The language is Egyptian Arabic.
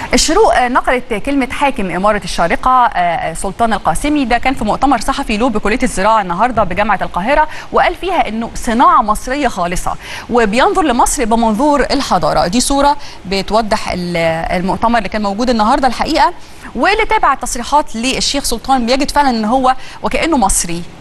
الشروق نقلت كلمة حاكم إمارة الشارقة سلطان القاسمي ده كان في مؤتمر صحفي له بكلية الزراعة النهاردة بجامعة القاهرة وقال فيها إنه صناعة مصرية خالصة وبينظر لمصر بمنظور الحضارة دي صورة بتوضح المؤتمر اللي كان موجود النهاردة الحقيقة واللي تابع التصريحات للشيخ سلطان بيجد فعلا ان هو وكانه مصري